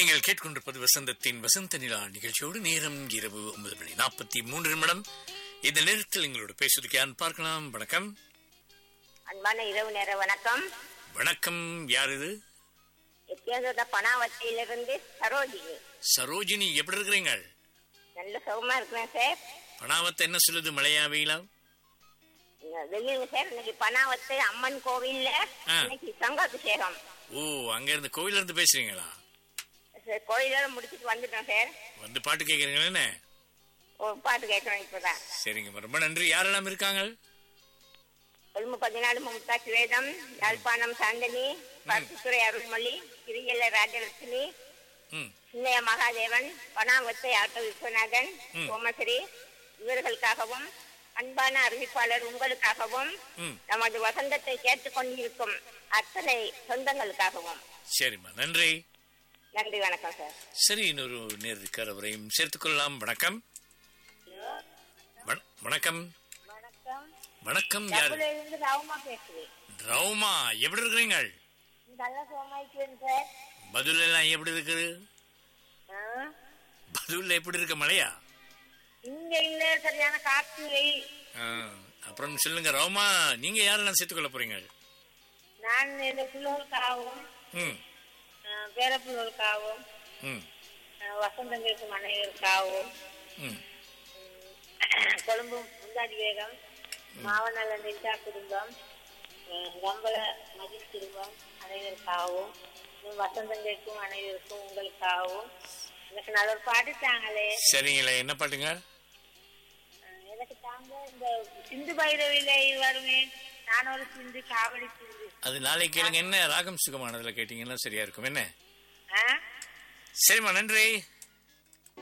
நீங்கள் கேட்கொண்டிருப்பது வசந்தத்தின் வசந்த நிலா நிகழ்ச்சியோடு நேரம் இரவு ஒன்பது மணி நாற்பத்தி மூன்று நிமிடம் இந்த நேரத்தில் எங்களோட பேசுவதற்கு யார் பார்க்கலாம் வணக்கம் அன்பான இரவு நேர வணக்கம் வணக்கம் யார் இது எத்தியாசத பணாவத்தையிலிருந்து சரோஜினி சரோஜினி எப்படி இருக்கிறீங்க நல்ல சுகமா இருக்கிறேன் சார் பணாவத்தை என்ன சொல்லுது மழையா வெயிலா இங்க வெளியுங்க சார் இன்னைக்கு பணாவத்தை அம்மன் கோவில்ல ஆ. இன்னைக்கு சங்காபிஷேகம் ஓ அங்க இருந்து கோயில இருந்து பேசுறீங்களா சார் கோயிலோட முடிச்சிட்டு வந்துட்டோம் சார் வந்து பாட்டு கேட்கறீங்களா என்ன ஒரு பாட்டு கேட்கறோம் இப்பதான் சரிங்க ரொம்ப நன்றி யாரெல்லாம் இருக்காங்க கொழும்பு பதினாலு மும்தாஜ் வேதம் யாழ்ப்பாணம் சாந்தனி பரசுத்துறை அருள்மொழி கிரியல்ல ராஜலட்சுமி ம் சின்னைய மகாதேவன் பணாவத்தை ஆட்டோ விஸ்வநாதன் ம். சோமஸ்ரீ இவர்களுக்காகவும் அன்பான அறிவிப்பாளர் உங்களுக்காகவும் ம் நமது வசந்தத்தை கேட்டுக்கொண்டிருக்கும் அத்தனை சொந்தங்களுக்காகவும் சரிம்மா நன்றி நன்றி வணக்கம் சார் சரி இன்னொரு நேருக்கு அவரையும் சேர்த்துக் கொள்ளலாம் வணக்கம் வண- வணக்கம் வணக்கம் வணக்கம் யாரு இருந்து ராவுமா பேசுறேன் ரவுமா எப்படி இருக்கிறீங்க நல்ல சோமாய்க்கிறேன் சார் பதில் எல்லாம் எப்படி இருக்குது பதில் எப்படி இருக்க மழையா இங்க இல்ல சரியான கார்த்திகை ஆ, அப்புறம் சொல்லுங்க ரவுமா நீங்க யாரெல்லாம் சேர்த்துக் கொள்ள போறீங்க நான் இந்த பிள்ளைகளுக்காகவும் ம் பேர பிள்ளைகளுக்காகவும் ம் வசந்தங்களுக்கு மனைவிற்காகவும் ம் கொழும்பு முந்தாடி வேகம் மாவனல்ல நிஷா குடும்பம் கம்பள மதில் குடும்பம் அனைவருக்காகவும் இன்னும் வசந்தங்களுக்கும் அனைவருக்கும் உங்களுக்காகவும் எனக்கு நல்ல ஒரு பாட்டு தாங்களே சரிங்களே என்ன பாட்டுங்க அஹ் எனக்கு தாங்க இந்த சிந்து பைரவில வருமே நான் ஒரு சிந்து காவடி சிந்து அது நாளைக்கு கேளுங்க என்ன ராகம் சுகமானதுல கேட்டீங்கன்னா சரியா இருக்கும் என்ன ஆ சரிம்மா நன்றி